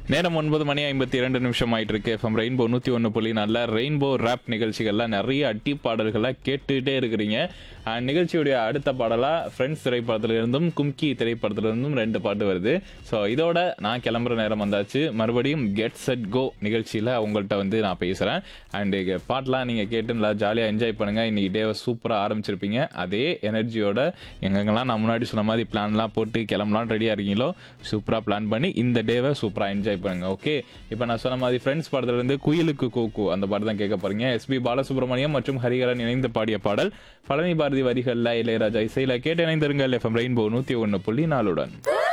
நேரம் ஒன்பது மணி ஐம்பத்தி இரண்டு நிமிஷம் ஆயிட்டு இருக்கு எஃப்எம் ரெயின்போ நூற்றி ஒன்று புள்ளி நல்ல ரெயின்போ ரேப் நிகழ்ச்சிகள்லாம் நிறைய அட்டி பாடல்களாக கேட்டுகிட்டே இருக்கிறீங்க அண்ட் நிகழ்ச்சியுடைய அடுத்த பாடலாக ஃப்ரெண்ட்ஸ் திரைப்படத்திலிருந்தும் கும்கி திரைப்படத்திலிருந்தும் ரெண்டு பாட்டு வருது ஸோ இதோட நான் கிளம்புற நேரம் வந்தாச்சு மறுபடியும் கெட் செட் கோ நிகழ்ச்சியில் உங்கள்கிட்ட வந்து நான் பேசுகிறேன் அண்டு பாட்டெலாம் நீங்கள் கேட்டு நல்லா ஜாலியாக என்ஜாய் பண்ணுங்கள் இன்னைக்கு டேவை சூப்பராக ஆரம்பிச்சிருப்பீங்க அதே எனர்ஜியோட எங்கெங்கெல்லாம் நான் முன்னாடி சொன்ன மாதிரி பிளான்லாம் போட்டு கிளம்பலாம் ரெடியாக இருக்கீங்களோ சூப்பராக பிளான் பண்ணி இந்த டேவை சூப்பராக என்ஜாய் பண்ணுங்க ஓகே இப்போ நான் சொன்ன மாதிரி ஃப்ரெண்ட்ஸ் படத்துல இருந்து குயிலுக்கு கூக்கு அந்த பாட்டு தான் கேட்க போறீங்க எஸ்பி பாலசுப்ரமணியம் மற்றும் ஹரிஹரன் இணைந்து பாடிய பாடல் பழனி பாரதி வரிகளில் இளையராஜா இசையில் கேட்டு இணைந்திருங்கள் எஃப்எம் ரெயின்போ நூற்றி ஒன்று புள்ளி நாலுடன்